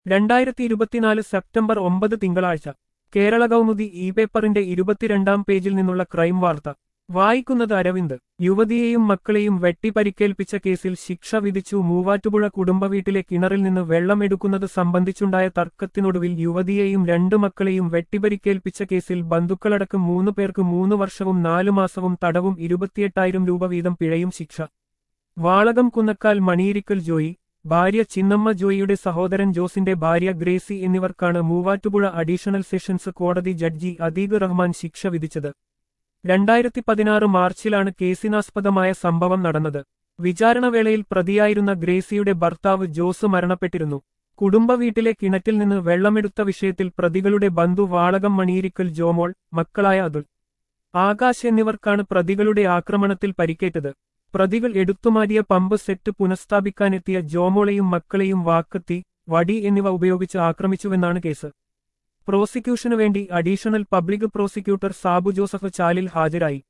രണ്ടായിരത്തി ഇരുപത്തിനാല് സെപ്റ്റംബർ ഒമ്പത് തിങ്കളാഴ്ച കേരള കൗമുദി ഇ പേപ്പറിന്റെ ഇരുപത്തിരണ്ടാം പേജിൽ നിന്നുള്ള ക്രൈം വാർത്ത വായിക്കുന്നത് അരവിന്ദ് യുവതിയെയും മക്കളെയും വെട്ടിപ്പരിക്കേൽപ്പിച്ച കേസിൽ ശിക്ഷ വിധിച്ചു മൂവാറ്റുപുഴ കുടുംബവീട്ടിലെ കിണറിൽ നിന്ന് വെള്ളമെടുക്കുന്നത് സംബന്ധിച്ചുണ്ടായ തർക്കത്തിനൊടുവിൽ യുവതിയെയും രണ്ടു മക്കളെയും വെട്ടിപ്പരിക്കേൽപ്പിച്ച കേസിൽ ബന്ധുക്കളടക്കം മൂന്നു പേർക്ക് മൂന്ന് വർഷവും നാലു മാസവും തടവും ഇരുപത്തിയെട്ടായിരം രൂപ വീതം പിഴയും ശിക്ഷ വാളകം കുന്നക്കാൽ മണിയിരിക്കൽ ജോയി ഭാര്യ ചിന്നമ്മ ജോയിയുടെ സഹോദരൻ ജോസിന്റെ ഭാര്യ ഗ്രേസി എന്നിവർക്കാണ് മൂവാറ്റുപുഴ അഡീഷണൽ സെഷൻസ് കോടതി ജഡ്ജി അദീബ് റഹ്മാൻ ശിക്ഷ വിധിച്ചത് രണ്ടായിരത്തി പതിനാറ് മാർച്ചിലാണ് കേസിനാസ്പദമായ സംഭവം നടന്നത് വിചാരണവേളയിൽ പ്രതിയായിരുന്ന ഗ്രേസിയുടെ ഭർത്താവ് ജോസ് മരണപ്പെട്ടിരുന്നു കുടുംബ വീട്ടിലെ കിണറ്റിൽ നിന്ന് വെള്ളമെടുത്ത വിഷയത്തിൽ പ്രതികളുടെ ബന്ധു വാളകം മണിയിരിക്കൽ ജോമോൾ മക്കളായ അതുൽ ആകാശ് എന്നിവർക്കാണ് പ്രതികളുടെ ആക്രമണത്തിൽ പരിക്കേറ്റത് പ്രതികൾ എടുത്തുമാറ്റിയ പമ്പ് സെറ്റ് പുനഃസ്ഥാപിക്കാനെത്തിയ ജോമോളെയും മക്കളെയും വാക്കത്തി വടി എന്നിവ ഉപയോഗിച്ച് ആക്രമിച്ചുവെന്നാണ് കേസ് പ്രോസിക്യൂഷനു വേണ്ടി additional public prosecutor Sabu Joseph Chalil ഹാജരായി